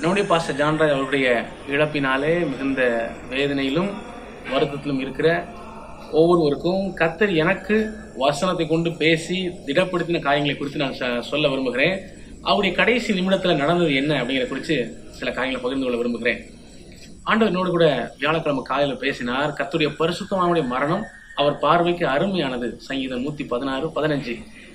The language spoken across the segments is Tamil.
நம்முடைய பாஸ்டர் ஜான்ராஜ் அவருடைய இழப்பினாலே மிகுந்த வேதனையிலும் வருத்தத்திலும் இருக்கிற ஒவ்வொருவருக்கும் கத்தர் எனக்கு வசனத்தை கொண்டு பேசி திடப்படுத்தின காரியங்களை குறித்து நான் ச- சொல்ல விரும்புகிறேன் அவருடைய கடைசி நிமிடத்தில் நடந்தது என்ன அப்படிங்கிற குறித்து சில காரியங்களை பகிர்ந்து கொள்ள விரும்புகிறேன் ஆண்டவர் என்னோடு கூட வியாழக்கிழமை காலையில் பேசினார் கர்த்தருடைய பரிசுத்தமானுடைய மரணம் அவர் பார்வைக்கு அருமையானது சங்கீதம் நூத்தி பதினாறு பதினஞ்சு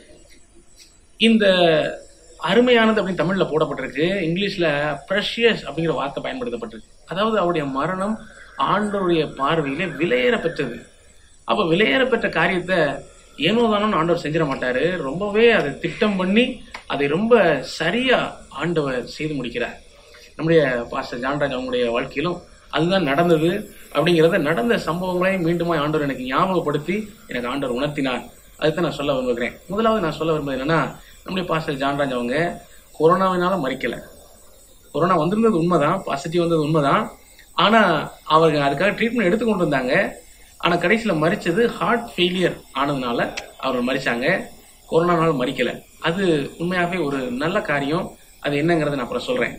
இந்த அருமையானது அப்படின்னு தமிழ்ல போடப்பட்டிருக்கு இங்கிலீஷ்ல ப்ரெஷியஸ் அப்படிங்கிற வார்த்தை பயன்படுத்தப்பட்டிருக்கு அதாவது அவருடைய மரணம் ஆண்டவருடைய பார்வையில விலையேற பெற்றது அப்ப விலையேற பெற்ற காரியத்தை ஏனோ தானோன்னு ஆண்டவர் செஞ்சிட மாட்டாரு ரொம்பவே அதை திட்டம் பண்ணி அதை ரொம்ப சரியா ஆண்டவர் செய்து முடிக்கிறார் நம்முடைய பாஸ்டர் ஜான்ராஜ் அவங்களுடைய வாழ்க்கையிலும் அதுதான் நடந்தது அப்படிங்கிறத நடந்த சம்பவங்களை மீண்டுமா ஆண்டவர் எனக்கு ஞாபகப்படுத்தி எனக்கு ஆண்டவர் உணர்த்தினார் அதுதான் நான் சொல்ல விரும்புகிறேன் முதலாவது நான் சொல்ல விரும்புவது என்னன்னா நம்முடைய பாஸ்டர் ஜான்ராஜ் அவங்க கொரோனாவினால மறிக்கல கொரோனா வந்திருந்தது உண்மைதான் பாசிட்டிவ் வந்தது உண்மைதான் ஆனா அவங்க அதுக்காக ட்ரீட்மெண்ட் எடுத்துக்கொண்டு இருந்தாங்க ஆனா கடைசியில மறிச்சது ஹார்ட் ஃபெயிலியர் ஆனதுனால அவர் மறிச்சாங்க கொரோனானால மறிக்கல அது உண்மையாகவே ஒரு நல்ல காரியம் அது என்னங்கிறத நான் அப்புறம் சொல்றேன்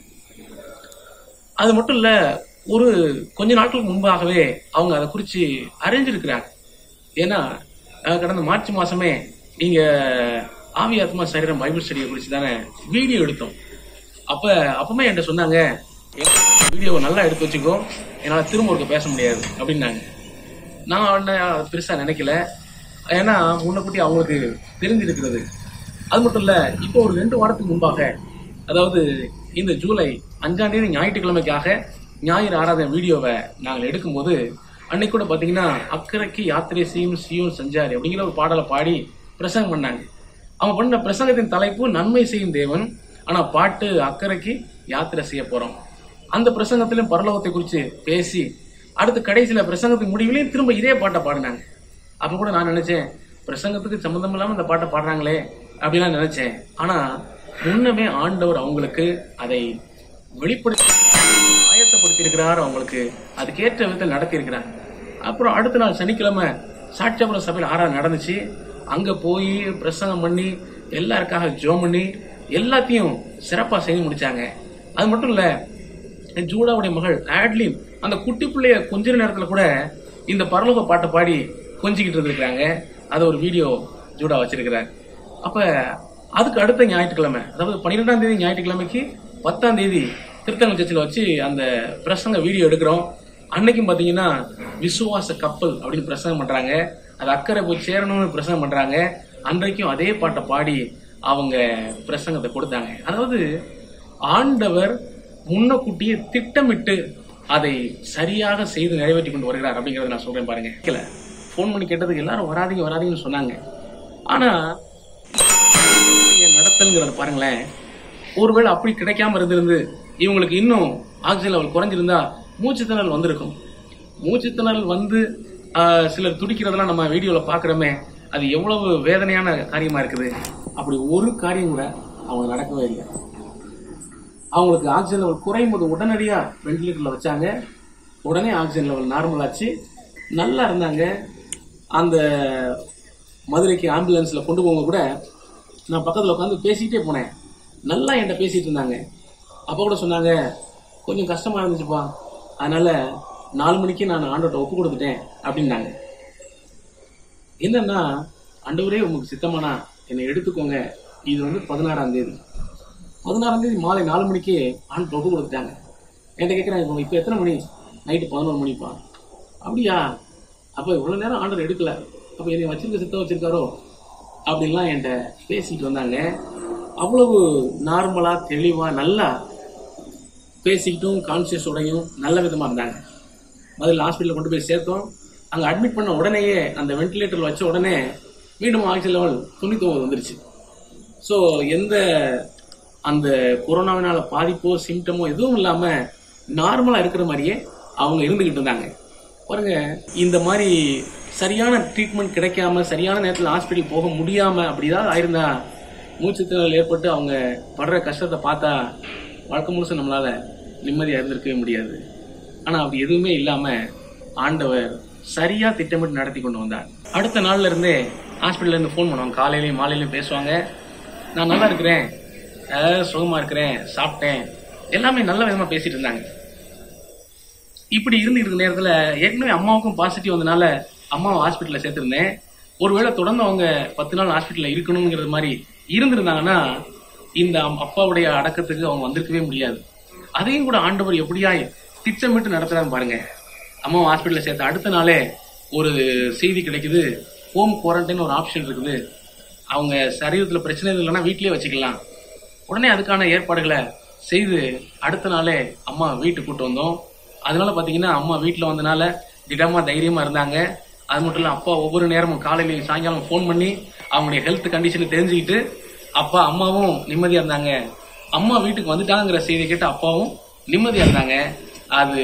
அது மட்டும் இல்ல ஒரு கொஞ்ச நாட்களுக்கு முன்பாகவே அவங்க அதை குறித்து அறிஞ்சிருக்கிறாங்க ஏன்னா அஹ், கடந்த மார்ச் மாசமே நீங்க ஆவி ஆத்மா சரீரம் பைபிள் ஸ்டடியை குறித்து தானே வீடியோ எடுத்தோம் அப்ப அப்பமே என்கிட்ட சொன்னாங்க வீடியோவை நல்லா எடுத்து வச்சுக்கோ என்னால திரும்ப ஒருக்க பேச முடியாது அப்படின்னாங்க நான் உடனே பெருசா நினைக்கல ஏன்னா முன்னக்கூட்டி அவங்களுக்கு தெரிஞ்சிருக்கிறது அது மட்டும் இல்ல இப்போ ஒரு ரெண்டு வாரத்துக்கு முன்பாக அதாவது இந்த ஜூலை அஞ்சாம் தேதி ஞாயிற்றுக்கிழமைக்காக ஞாயிறு ஆராதனை வீடியோவை நாங்கள் எடுக்கும்போது அன்னைக்கு கூட பாத்தீங்கன்னா அக்கறைக்கு யாத்திரை செய்யும் சியோன் சஞ்சாரி அப்படிங்கிற ஒரு பாடலை பாடி பிரசங்கம் பண்ணாங்க அவங்க பண்ண பிரசங்கத்தின் தலைப்பு நன்மை செய்யும் தேவன் ஆனா பாட்டு அக்கறைக்கு யாத்திரை செய்ய போறோம் அந்த பிரசங்கத்திலும் பரலோகத்தை குறித்து பேசி அடுத்து கடைசியில பிரசங்கத்துக்கு முடிவிலையும் திரும்ப இதே பாட்டை பாடினாங்க அப்ப கூட நான் நினைச்சேன் பிரசங்கத்துக்கு சம்மந்தம் இல்லாம இந்த பாட்டை பாடுறாங்களே அப்படிலாம் நினைச்சேன் ஆனா முன்னமே ஆண்டவர் அவங்களுக்கு அதை வெளிப்படுத்தி ஆயத்தப்படுத்தி இருக்கிறார் அவங்களுக்கு அதுக்கேற்ற விதத்தில் நடத்தி இருக்கிறார் அப்புறம் அடுத்த நாள் சனிக்கிழமை சாட்சியபுரம் சபையில் ஆறாவது நடந்துச்சு அங்க போய் பிரசங்கம் பண்ணி எல்லாருக்காக ஜோம் பண்ணி எல்லாத்தையும் சிறப்பா செய்து முடிச்சாங்க அது மட்டும் இல்ல ஜூடாவுடைய மகள் ஆட்லின் அந்த குட்டி பிள்ளைய கொஞ்ச நேரத்துல கூட இந்த பரலோக பாட்டை பாடி கொஞ்சிக்கிட்டு இருந்திருக்காங்க அதை ஒரு வீடியோ ஜூடா வச்சிருக்கிறார் அப்ப அதுக்கு அடுத்த ஞாயிற்றுக்கிழமை அதாவது பன்னிரெண்டாம் தேதி ஞாயிற்றுக்கிழமைக்கு பத்தாம் தேதி திருத்தங்கல் சர்ச்சில் வச்சு அந்த பிரசங்க வீடியோ எடுக்கிறோம் அன்னைக்கும் பாத்தீங்கன்னா விசுவாச கப்பல் அப்படின்னு பிரசங்கம் பண்றாங்க அது அக்கறை போய் சேரணும்னு பிரசங்கம் பண்றாங்க அன்றைக்கும் அதே பாட்டை பாடி அவங்க பிரசங்கத்தை கொடுத்தாங்க அதாவது ஆண்டவர் முன்னக்கூட்டியே திட்டமிட்டு அதை சரியாக செய்து நிறைவேற்றி கொண்டு வருகிறார் அப்படிங்கறத நான் சொல்றேன் பாருங்க கேட்கல ஃபோன் பண்ணி கேட்டதுக்கு எல்லாரும் வராதீங்க வராதீங்கன்னு சொன்னாங்க ஆனா நடத்தல்ங்கிறத பாருங்களேன் ஒருவேளை அப்படி கிடைக்காம இருந்திருந்து இவங்களுக்கு இன்னும் ஆக்சிஜன் லெவல் குறைஞ்சிருந்தா மூச்சுத்திணறல் வந்திருக்கும் மூச்சுத்திணறல் வந்து ஆஹ், சிலர் துடிக்கிறதெல்லாம் நம்ம வீடியோல பாக்குறோமே அது எவ்வளவு வேதனையான காரியமா இருக்குது அப்படி ஒரு காரியம் கூட அவங்க நடக்கவே இல்லை அவங்களுக்கு ஆக்சிஜன் லெவல் குறையும் போது உடனடியா வெண்டிலேட்டர்ல வச்சாங்க உடனே ஆக்சிஜன் லெவல் நார்மல் ஆச்சு நல்லா இருந்தாங்க அந்த மதுரைக்கு ஆம்புலன்ஸ்ல கொண்டு போங்க கூட நான் பக்கத்துல உட்காந்து பேசிக்கிட்டே போனேன் நல்லா என்கிட்ட பேசிட்டு இருந்தாங்க அப்போ கூட சொன்னாங்க கொஞ்சம் கஷ்டமா இருந்துச்சுப்பா அதனால நாலு மணிக்கு நான் ஆண்டோட்ட ஒப்பு கொடுத்துட்டேன் அப்படின்னாங்க என்னன்னா ஆண்டவரே உங்களுக்கு சித்தமானா என்னை எடுத்துக்கோங்க இது வந்து பதினாறாம் தேதி பதினாறாம் தேதி மாலை நாலு மணிக்கு ஆண்டு ஒப்பு கொடுத்துட்டாங்க என்கிட்ட கேட்குறாங்க இப்போ எத்தனை மணி நைட்டு பதினோரு மணிப்பா அப்படியா அப்போ இவ்வளோ நேரம் ஆண்டர் எடுக்கல அப்போ என்னை வச்சிருக்க சித்தம் வச்சிருக்காரோ அப்படின்லாம் என்கிட்ட பேசிட்டு வந்தாங்க அவ்வளவு நார்மலாக தெளிவாக நல்லா பேசிக்கிட்டும் கான்சியஸோடையும் நல்ல விதமாக இருந்தாங்க முதல்ல ஹாஸ்பிட்டலில் கொண்டு போய் சேர்த்தோம் அங்கே அட்மிட் பண்ண உடனேயே அந்த வென்டிலேட்டரில் வச்ச உடனே மீண்டும் ஆக்சிஜன் லெவல் தொண்ணூத்தொம்பது வந்துருச்சு ஸோ எந்த அந்த கொரோனாவினால பாதிப்போ சிம்டமோ எதுவும் இல்லாமல் நார்மலாக இருக்கிற மாதிரியே அவங்க இருந்துக்கிட்டு இருந்தாங்க பாருங்க இந்த மாதிரி சரியான ட்ரீட்மெண்ட் கிடைக்காம சரியான நேரத்தில் ஹாஸ்பிட்டல் போக முடியாம அப்படி ஏதாவது ஆயிருந்தா மூச்சுத்திணறல் ஏற்பட்டு அவங்க படுற கஷ்டத்தை பார்த்தா வாழ்க்கை முழுசு நம்மளால நிம்மதியா இருந்திருக்கவே முடியாது ஆனா அப்படி எதுவுமே இல்லாம ஆண்டவர் சரியா திட்டமிட்டு நடத்தி கொண்டு வந்தார் அடுத்த நாள்ல இருந்தே ஹாஸ்பிட்டல்ல இருந்து ஃபோன் பண்ணுவாங்க காலையிலயும் மாலையிலயும் பேசுவாங்க நான் நல்லா இருக்கிறேன் அஹ், சுகமா இருக்கிறேன் சாப்பிட்டேன் எல்லாமே நல்ல விதமா பேசிட்டு இருந்தாங்க இப்படி இருந்து இருக்கிற நேரத்துல ஏற்கனவே அம்மாவுக்கும் பாசிட்டிவ் வந்தனால அம்மாவை ஹாஸ்பிட்டல்ல சேர்த்திருந்தேன் ஒருவேளை தொடர்ந்து அவங்க பத்து நாள் ஹாஸ்பிட்டல்ல இருக்கணுங்கிறது மாதிரி இருந்திருந்தாங்கன்னா இந்த அம்- அப்பாவுடைய அடக்கத்துக்கு அவங்க வந்திருக்கவே முடியாது அதையும் கூட ஆண்டவர் எப்படியா திட்டமிட்டு நடத்துறாங்க பாருங்க அம்மாவை ஹாஸ்பிட்டல்ல சேர்த்த அடுத்த நாளே ஒரு செய்தி கிடைக்குது ஹோம் குவாரண்டைன் ஒரு ஆப்ஷன் இருக்குது அவங்க சரீரத்துல பிரச்சனை இல்லைன்னா வீட்லயே வச்சுக்கலாம் உடனே அதுக்கான ஏற்பாடுகளை செய்து அடுத்த நாளே அம்மா வீட்டுக்கு கூட்டு வந்தோம் அதனால பாத்தீங்கன்னா அம்மா வீட்டில் வந்தனால திடமா தைரியமா இருந்தாங்க அது மட்டும் இல்ல அப்பா ஒவ்வொரு நேரமும் காலையில சாயங்காலம் ஃபோன் பண்ணி அவங்களுடைய ஹெல்த் கண்டிஷனை தெரிஞ்சுக்கிட்டு அப்பா அம்மாவும் நிம்மதியா இருந்தாங்க அம்மா வீட்டுக்கு வந்துட்டாங்கிற செய்தி கேட்டு அப்பாவும் நிம்மதியா இருந்தாங்க அது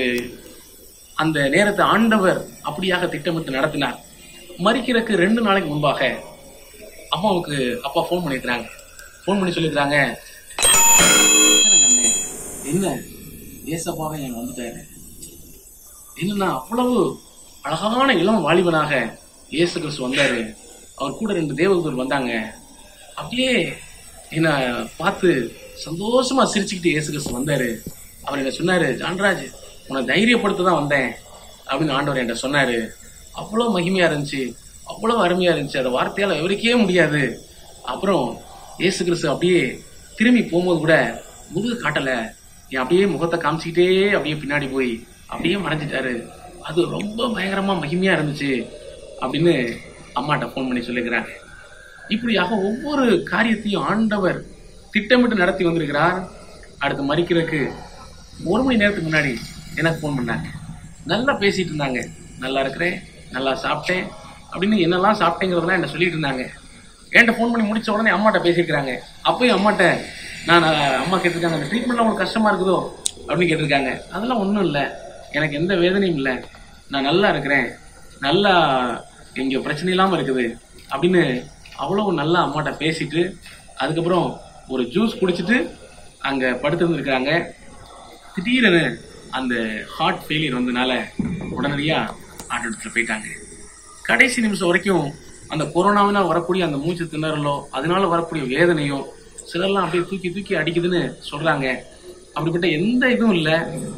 அந்த நேரத்தை ஆண்டவர் அப்படியாக திட்டமிட்டு நடத்தினார் மறிக்கிறதுக்கு ரெண்டு நாளைக்கு முன்பாக அம்மாவுக்கு அப்பா ஃபோன் பண்ணியிருக்கிறாங்க ஃபோன் பண்ணி சொல்லியிருக்கிறாங்க "என்னங்க அண்ணே, என்ன ஏசப்பாவே என் வந்துட்டாரு என்னன்னா அவ்வளவு அழகான இளம் வாலிபனாக இயேசு கிறிஸ்து வந்தாரு அவர் கூட ரெண்டு தேவதூர் வந்தாங்க அப்படியே என்ன பார்த்து சந்தோஷமா சிரிச்சுக்கிட்டு இயேசு கிறிஸ்து வந்தாரு அவர் என்ன சொன்னாரு ஜான்ராஜ் உன்னை தைரியப்படுத்த தான் வந்தேன் அப்படின்னு ஆண்டவர் என்கிட்ட சொன்னாரு அவ்வளவு மகிமையா இருந்துச்சு அவ்வளவு அருமையா இருந்துச்சு அதை வார்த்தையால விவரிக்கவே முடியாது அப்புறம் இயேசு கிறிஸ்து அப்படியே திரும்பி போகும்போது கூட முதுகு காட்டல என் அப்படியே முகத்தை காமிச்சிக்கிட்டே அப்படியே பின்னாடி போய் அப்படியே மறைஞ்சிட்டாரு அது ரொம்ப பயங்கரமா மகிமையா இருந்துச்சு அப்படின்னு அம்மாட்ட ஃபோன் பண்ணி சொல்லிக்கிறாங்க இப்படியாக ஒவ்வொரு காரியத்தையும் ஆண்டவர் திட்டமிட்டு நடத்தி வந்திருக்கிறார் அடுத்து மறிக்கிறதுக்கு ஒரு மணி நேரத்துக்கு முன்னாடி எனக்கு ஃபோன் பண்ணாங்க நல்லா பேசிட்டு இருந்தாங்க நல்லா இருக்கிறேன் நல்லா சாப்பிட்டேன் அப்படின்னு என்னெல்லாம் சாப்பிட்டேங்கிறதெல்லாம் என்ன சொல்லிட்டு இருந்தாங்க என்கிட்ட ஃபோன் பண்ணி முடிச்ச உடனே அம்மாட்ட பேசியிருக்கிறாங்க அப்பயும் அம்மாட்ட நான் அஹ், அம்மா கேட்டிருக்காங்க அந்த ட்ரீட்மெண்ட்லாம் உங்களுக்கு கஷ்டமா இருக்குதோ அப்படின்னு கேட்டிருக்காங்க அதெல்லாம் ஒன்றும் இல்லை எனக்கு எந்த வேதனையும் இல்லை நான் நல்லா இருக்கிறேன் நல்லா இங்கே பிரச்சனை இல்லாமல் இருக்குது அப்படின்னு அவ்வளவு நல்லா அம்மாட்ட பேசிட்டு அதுக்கப்புறம் ஒரு ஜூஸ் குடிச்சிட்டு அங்கே படுத்திருந்துருக்காங்க திடீரென அந்த ஹார்ட் ஃபெயிலியர் வந்தனால உடனடியாக ஆண்டோடத்தில் போயிட்டாங்க கடைசி நிமிஷம் வரைக்கும் அந்த கொரோனாவினால் வரக்கூடிய அந்த மூச்சு திணறலோ அதனால வரக்கூடிய வேதனையோ சிலர்லாம் அப்படியே தூக்கி தூக்கி அடிக்குதுன்னு சொல்றாங்க அப்படிப்பட்ட எந்த இதுவும் இல்லை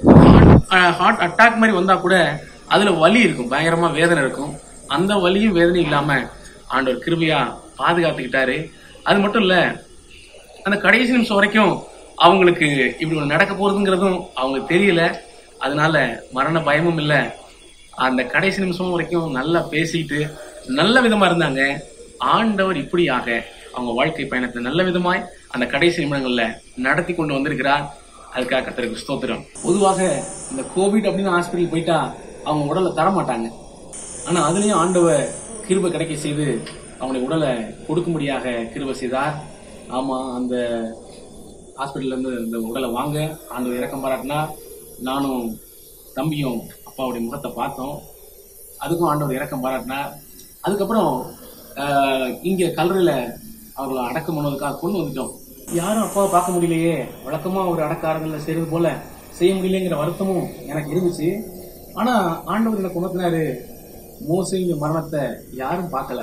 ஹார்ட் அட்டாக் மாதிரி வந்தா கூட அதுல வலி இருக்கும் பயங்கரமா வேதனை இருக்கும் அந்த வலியும் வேதனையும் இல்லாம ஆண்டவர் கிருபையா பாதுகாத்துக்கிட்டாரு அது மட்டும் இல்ல அந்த கடைசி நிமிஷம் வரைக்கும் அவங்களுக்கு இப்படி ஒண்ணு நடக்க போறதுங்கிறதும் அவங்களுக்கு தெரியல அதனால மரண பயமும் இல்ல அந்த கடைசி நிமிஷம் வரைக்கும் நல்லா பேசிட்டு நல்ல விதமா இருந்தாங்க ஆண்டவர் இப்படியாக அவங்க வாழ்க்கை பயணத்தை நல்ல விதமாய் அந்த கடைசி நிமிடங்கள்ல நடத்தி கொண்டு வந்திருக்கிறார் அதுக்காக கத்தருக்கு ஸ்தோத்திரம் பொதுவாக இந்த கோவிட் அப்படின்னு ஹாஸ்பிட்டல் போயிட்டா அவங்க உடலை தர மாட்டாங்க ஆனா அதுலயும் ஆண்டவர் கிருபை கிடைக்க செய்து அவனுடைய உடலை கொடுக்கும்படியாக கிருபை செய்தார் ஆமா அந்த ஹாஸ்பிட்டல்ல இருந்து இந்த உடலை வாங்க ஆண்டவர் இறக்கம் பாராட்டினா நானும் தம்பியும் அப்பாவுடைய முகத்தை பார்த்தோம் அதுக்கும் ஆண்டவர் இறக்கம் பாராட்டினார் அதுக்கப்புறம் ஆஹ், இங்க கல்லறையில அவர்களை அடக்கம் பண்ணுவதற்காக கொண்டு வந்துட்டோம் யாரும் அப்பாவை பார்க்க முடியலையே வழக்கமா ஒரு அடக்க ஆறுதல்ல செய்யறது போல செய்ய முடியலைங்கிற வருத்தமும் எனக்கு இருந்துச்சு ஆனா ஆண்டவர் எனக்கு உணர்த்தினாரு மோசைங்க மரணத்தை யாரும் பார்க்கல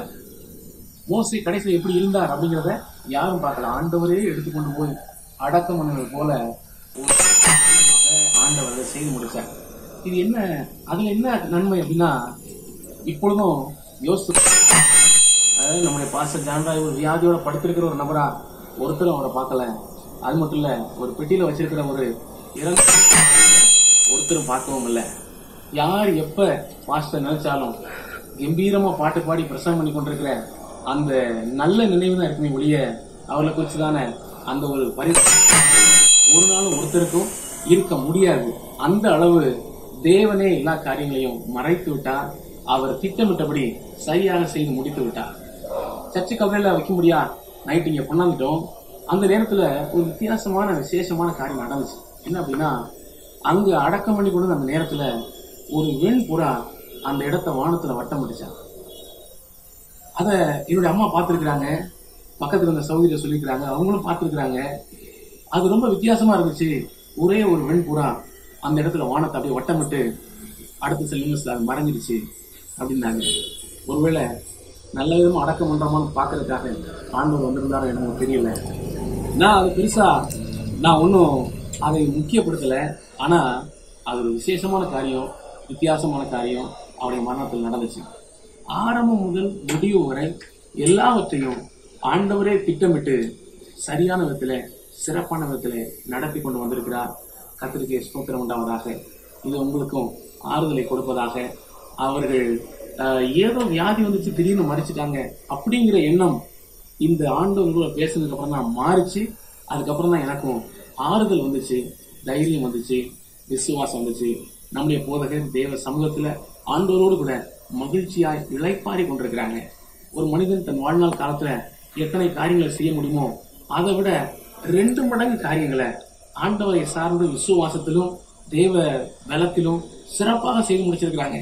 மோசை கடைசியில் எப்படி இருந்தார் அப்படிங்கிறத யாரும் பார்க்கல ஆண்டவரே எடுத்துக்கொண்டு போய் அடக்கம் பண்ணது போல ஒரு ஆண்டவர் அதை செய்து முடிச்சார் இது என்ன அதுல என்ன நன்மை அப்படின்னா இப்பொழுதும் யோசித்து அதாவது நம்முடைய பாஸ்டர் ஜான்ராய் ஒரு வியாதியோட படுத்திருக்கிற ஒரு நபரா ஒருத்தரும் அவரை பார்க்கல அது மட்டும் இல்ல ஒரு பெட்டியில வச்சிருக்கிற ஒரு இறந்த ஒருத்தரும் பார்க்கவும் இல்லை யார் எப்ப பாஸ்டர் நினைச்சாலும் கம்பீரமா பாட்டு பாடி பிரசங்கம் பண்ணி கொண்டிருக்கிற அந்த நல்ல நினைவு தான் இருக்குமே ஒழிய அவளை குறிச்சு தானே அந்த ஒரு பரிசு ஒரு நாளும் ஒருத்தருக்கும் இருக்க முடியாது அந்த அளவு தேவனே எல்லா காரியங்களையும் மறைத்து விட்டார் அவர் திட்டமிட்டபடி சரியாக செய்து முடித்து விட்டார் சர்ச்சை கவலையில வைக்க முடியா நைட் இங்க கொண்டாந்துட்டோம் அந்த நேரத்துல ஒரு வித்தியாசமான விசேஷமான காரியம் நடந்துச்சு என்ன அப்படின்னா அங்க அடக்கம் பண்ணி கொண்டு வந்த அந்த நேரத்துல ஒரு வெண் புறா அந்த இடத்த வானத்துல வட்டம் பிடிச்சான் அத என்னுடைய அம்மா பார்த்திருக்கிறாங்க பக்கத்துல இருந்த சகோதரியை சொல்லியிருக்கிறாங்க அவங்களும் பார்த்திருக்கிறாங்க அது ரொம்ப வித்தியாசமா இருந்துச்சு ஒரே ஒரு வெண்புறா அந்த இடத்துல வானத்தை அப்படியே வட்டமிட்டு அடுத்த சில நிமிஷத்துல அது மறைஞ்சிடுச்சு அப்படின்னாங்க ஒருவேளை நல்ல விதமா அடக்கம் பண்றோமான்னு பாக்குறதுக்காக ஆண்டவர் வந்திருந்தாரோ எனக்கு தெரியல நான் அது பெருசா நான் ஒன்றும் அதை முக்கியப்படுத்தல ஆனா அது ஒரு விசேஷமான காரியம் வித்தியாசமான காரியம் அவருடைய மரணத்தில் நடந்துச்சு ஆரம்பம் முதல் முடிவு வரை எல்லாவற்றையும் ஆண்டவரே திட்டமிட்டு சரியான விதத்துல சிறப்பான விதத்துல நடத்தி கொண்டு வந்திருக்கிறார் கத்திரிக்கை ஸ்தோத்திரம் உண்டாவதாக இது உங்களுக்கும் ஆறுதலை கொடுப்பதாக அவர்கள் ஆஹ், ஏதோ வியாதி வந்துச்சு திடீர்னு மறிச்சிட்டாங்க அப்படிங்கிற எண்ணம் இந்த ஆண்டு உங்களோட பேசுனதுக்கு அப்புறம் தான் மாறிச்சு அதுக்கப்புறம் தான் எனக்கும் ஆறுதல் வந்துச்சு தைரியம் வந்துச்சு விசுவாசம் வந்துச்சு நம்முடைய போதகர் தேவ சமூகத்துல ஆண்டவரோடு கூட மகிழ்ச்சியாய் இளைப்பாரி கொண்டிருக்கிறாங்க ஒரு மனிதன் தன் வாழ்நாள் காலத்துல எத்தனை காரியங்களை செய்ய முடியுமோ அதை விட ரெண்டு மடங்கு காரியங்களை ஆண்டவரை சார்ந்து விசுவாசத்திலும் தேவ பலத்திலும் சிறப்பாக செய்து முடிச்சிருக்கிறாங்க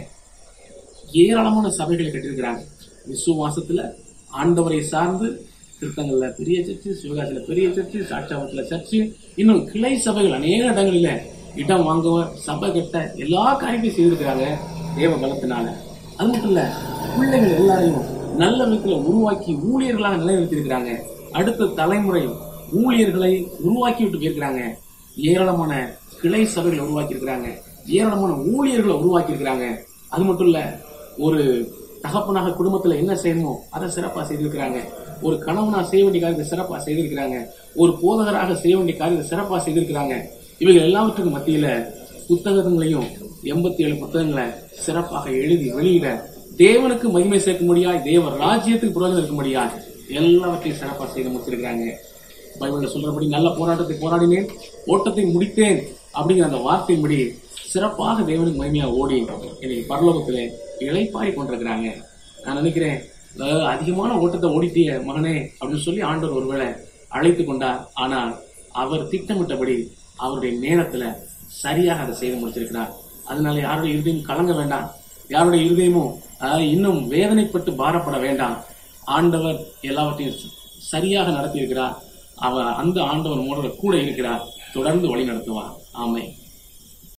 ஏராளமான சபைகளை கட்டியிருக்கிறாங்க விசுவாசத்துல ஆண்டவரை சார்ந்து திருத்தங்கள்ல பெரிய சர்ச்சு சிவகாசியில பெரிய சர்ச்சு சாட்சாபத்துல சர்ச்சு இன்னும் கிளை சபைகள் அநேக இடங்களில இடம் வாங்குவ சபை கட்ட எல்லா காரியத்தையும் செய்திருக்கிறாங்க தேவ பலத்தினால அது மட்டும் இல்ல பிள்ளைகள் எல்லாரையும் நல்ல விதத்துல உருவாக்கி ஊழியர்களாக நிலைநிறுத்தியிருக்கிறாங்க அடுத்த தலைமுறை ஊழியர்களை உருவாக்கி விட்டு போயிருக்கிறாங்க ஏராளமான கிளை சபைகளை உருவாக்கி இருக்கிறாங்க ஏராளமான ஊழியர்களை உருவாக்கி இருக்கிறாங்க அது மட்டும் இல்ல ஒரு தகப்பனாக குடும்பத்துல என்ன செய்யணுமோ அதை சிறப்பா செய்திருக்கிறாங்க ஒரு கணவனா செய்ய வேண்டிய காரியத்தை சிறப்பா செய்திருக்கிறாங்க ஒரு போதகராக செய்ய வேண்டிய காரியத்தை சிறப்பா செய்திருக்கிறாங்க இவைகள் எல்லாவற்றுக்கும் மத்தியில புத்தகங்களையும் எண்பத்தி ஏழு புத்தகங்களை சிறப்பாக எழுதி வெளியிட தேவனுக்கு மகிமை சேர்க்க முடியாது தேவ ராஜ்யத்துக்கு புரோஜனம் இருக்க முடியாது எல்லாவற்றையும் சிறப்பா செய்து முடிச்சிருக்கிறாங்க பைபிள்ல சொல்றபடி நல்ல போராட்டத்தை போராடினேன் ஓட்டத்தை முடித்தேன் அப்படிங்கிற அந்த வார்த்தையின்படி சிறப்பாக தேவனுக்கு மகிமையா ஓடி இன்னைக்கு பரலோகத்திலே இளைப்பாரி கொண்டிருக்கிறாங்க நான் நினைக்கிறேன் அஹ், அதிகமான ஓட்டத்தை ஓடிட்டிய மகனே அப்படின்னு சொல்லி ஆண்டவர் ஒருவேளை அழைத்து கொண்டார் ஆனால் அவர் திட்டமிட்டபடி அவருடைய நேரத்துல சரியாக அதை செய்து முடிச்சிருக்கிறார் அதனால யாருடைய இருதயம் கலங்க வேண்டாம் யாருடைய இருதயமும் அஹ், இன்னும் வேதனைப்பட்டு பாரப்பட வேண்டாம் ஆண்டவர் எல்லாவற்றையும் சரியாக நடத்தி இருக்கிறார் அவர் அந்த ஆண்டவர் மூட கூட இருக்கிறார் தொடர்ந்து வழி நடத்துவார் ஆமை